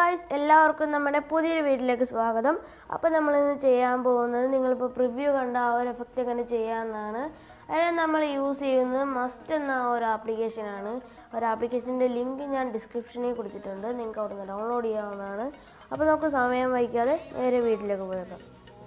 guys എല്ലാവർക്കും നമ്മുടെ പുതിയൊരു വീട്ടിലേക്ക് സ്വാഗതം അപ്പോൾ നമ്മളിന്ന് ചെയ്യാൻ പോകുന്നത് നിങ്ങളിപ്പോൾ പ്രിവ്യൂ കണ്ട ആ ഒരു എഫക്റ്റ് എങ്ങനെ ചെയ്യാമെന്നാണ് അതിന് നമ്മൾ യൂസ് ചെയ്യുന്നത് മസ്റ്റ് എന്ന ആ ഒരു ആപ്ലിക്കേഷനാണ് ഒരു ആപ്ലിക്കേഷൻ്റെ ലിങ്ക് ഞാൻ ഡിസ്ക്രിപ്ഷനിൽ കൊടുത്തിട്ടുണ്ട് നിങ്ങൾക്ക് അവിടെ നിന്ന് ഡൗൺലോഡ് ചെയ്യാവുന്നതാണ് അപ്പോൾ നമുക്ക് സമയം വൈകാതെ നേരെ വീട്ടിലേക്ക് പോയേക്കാം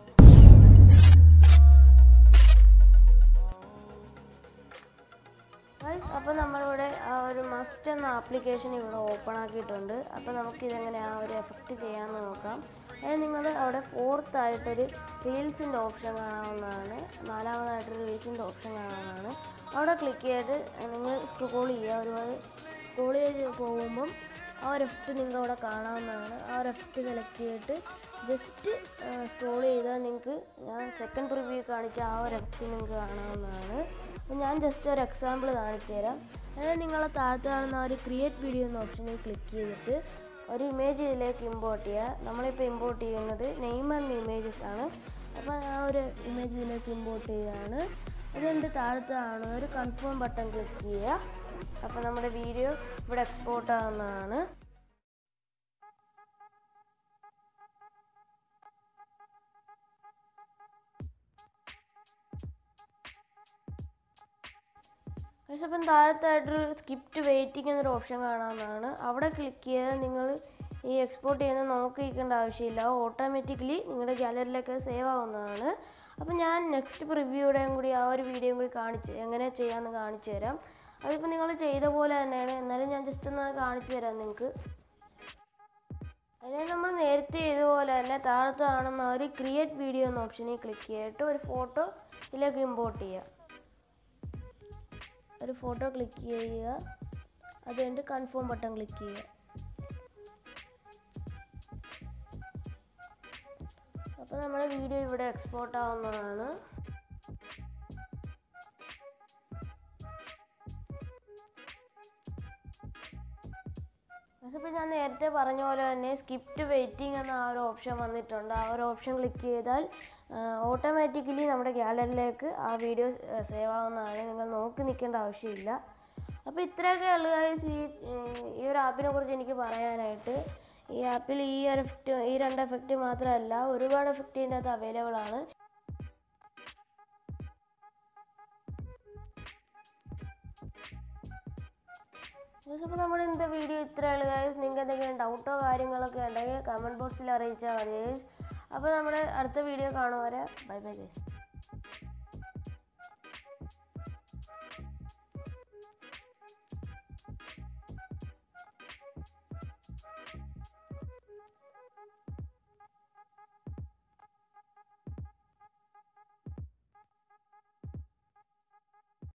ഗൈസ് അപ്പോൾ നമ്മളിവിടെ ആ ഒരു മസ്റ്റ് എന്ന ആപ്ലിക്കേഷൻ ഇവിടെ ഓപ്പൺ ആക്കിയിട്ടുണ്ട് അപ്പോൾ നമുക്ക് ഇതെങ്ങനെ ആ ഒരു എഫക്റ്റ് ചെയ്യാമെന്ന് നോക്കാം അതിന് നിങ്ങൾ അവിടെ ഫോർത്ത് ആയിട്ടൊരു റീൽസിൻ്റെ ഓപ്ഷൻ കാണാവുന്നതാണ് നാലാമതായിട്ടൊരു റീൽസിൻ്റെ ഓപ്ഷൻ കാണാവുന്നതാണ് അവിടെ ക്ലിക്ക് ചെയ്തിട്ട് നിങ്ങൾ സ്ക്രോൾ ചെയ്യുക ഒരുപാട് സ്ക്രോൾ ചെയ്ത് പോകുമ്പം ആ ഒരു എഫക്റ്റ് നിങ്ങൾക്ക് അവിടെ കാണാവുന്നതാണ് ആ ഒരു എഫക്റ്റ് സെലക്ട് ചെയ്തിട്ട് ജസ്റ്റ് സ്ക്രോൾ ചെയ്താൽ നിങ്ങൾക്ക് ഞാൻ സെക്കൻഡ് പ്രിവ്യൂ കാണിച്ച ആ ഒരു എഫക്റ്റ് നിങ്ങൾക്ക് കാണാവുന്നതാണ് അപ്പോൾ ഞാൻ ജസ്റ്റ് ഒരു എക്സാമ്പിൾ കാണിച്ചു തരാം അതായത് നിങ്ങളെ താഴത്ത് കാണുന്ന ആ ഒരു ക്രിയേറ്റ് വീഡിയോ എന്ന ഓപ്ഷനിൽ ക്ലിക്ക് ചെയ്തിട്ട് ഒരു ഇമേജ് ഇതിലേക്ക് ഇമ്പോർട്ട് ചെയ്യുക നമ്മളിപ്പോൾ ഇമ്പോർട്ട് ചെയ്യുന്നത് നെയിം ആൻഡ് ഇമേജസ് ആണ് അപ്പോൾ ആ ഒരു ഇമേജ് ഇതിലേക്ക് ഇമ്പോർട്ട് ചെയ്യുകയാണ് അതുകൊണ്ട് താഴത്ത് കാണുന്ന ഒരു കൺഫേം ബട്ടൺ ക്ലിക്ക് ചെയ്യുക അപ്പോൾ നമ്മുടെ വീഡിയോ ഇവിടെ എക്സ്പോർട്ട് ആവുന്നതാണ് പക്ഷെ അപ്പം താഴത്തായിട്ടൊരു സ്കിപ്റ്റ് വെയിറ്റിംഗ് എന്നൊരു ഓപ്ഷൻ കാണാവുന്നതാണ് അവിടെ ക്ലിക്ക് ചെയ്താൽ നിങ്ങൾ ഈ എക്സ്പോർട്ട് ചെയ്യുന്ന നോക്കി നിൽക്കേണ്ട ആവശ്യമില്ല ഓട്ടോമാറ്റിക്കലി നിങ്ങളുടെ ഗാലറിയിലൊക്കെ സേവ് ആവുന്നതാണ് അപ്പം ഞാൻ നെക്സ്റ്റ് പ്രിവ്യൂടെയും കൂടി ആ ഒരു വീഡിയോയും കൂടി കാണിച്ച് എങ്ങനെ ചെയ്യാമെന്ന് കാണിച്ചു തരാം അതിപ്പോൾ നിങ്ങൾ ചെയ്ത പോലെ തന്നെയാണ് എന്നാലും ഞാൻ ജസ്റ്റ് ഒന്ന് കാണിച്ചു തരാം നിങ്ങൾക്ക് അതിനെ നമ്മൾ നേരത്തെ ചെയ്തപോലെ തന്നെ താഴത്ത് കാണുന്ന ഒരു ക്രിയേറ്റ് വീഡിയോ എന്ന ഓപ്ഷനിൽ ക്ലിക്ക് ചെയ്തിട്ട് ഒരു ഫോട്ടോ ഇതിലേക്ക് ഇമ്പോർട്ട് ചെയ്യുക ഒരു ഫോട്ടോ ക്ലിക്ക് ചെയ്യുക അത് കഴിഞ്ഞിട്ട് കൺഫേം ബട്ടൺ ക്ലിക്ക് ചെയ്യുക അപ്പോൾ നമ്മുടെ വീഡിയോ ഇവിടെ എക്സ്പോർട്ട് ആവുന്നതാണ് ഇപ്പോൾ ഞാൻ നേരത്തെ പറഞ്ഞ പോലെ തന്നെ സ്കിപ്റ്റ് വെയിറ്റിംഗ് എന്ന ആ ഒരു ഓപ്ഷൻ വന്നിട്ടുണ്ട് ആ ഒരു ഓപ്ഷൻ ക്ലിക്ക് ചെയ്താൽ ഓട്ടോമാറ്റിക്കലി നമ്മുടെ ഗാലറിയിലേക്ക് ആ വീഡിയോ സേവ് ആവുന്നതാണ് നിങ്ങൾ നോക്കി നിൽക്കേണ്ട ആവശ്യമില്ല അപ്പോൾ ഇത്രയൊക്കെ ഉള്ളു guys ഈ ഈ ഒരു ആപ്പിനെ കുറിച്ച് എനിക്ക് പറയാനായിട്ട് ഈ ആപ്പിൽ ഈ ഒരു എഫക്റ്റ് ഈ രണ്ട് എഫക്റ്റ് മാത്രമല്ല ഒരുപാട് എഫക്റ്റ് ഇതിൻ്റെ അകത്ത് അവൈലബിൾ ആണ് അപ്പോൾ നമ്മുടെ ഇന്നത്തെ വീഡിയോ ഇത്രയുള്ളൂ ഗൈസ് നിങ്ങൾക്ക് എന്തെങ്കിലും ഡൗട്ടോ കാര്യങ്ങളൊക്കെ ഉണ്ടെങ്കിൽ കമൻറ്റ് ബോക്സിൽ അറിയിച്ചാൽ മതി ഗൈസ് അപ്പോൾ നമ്മുടെ അടുത്ത വീഡിയോ കാണും വരെ ബൈ ബൈ ഗൈസ്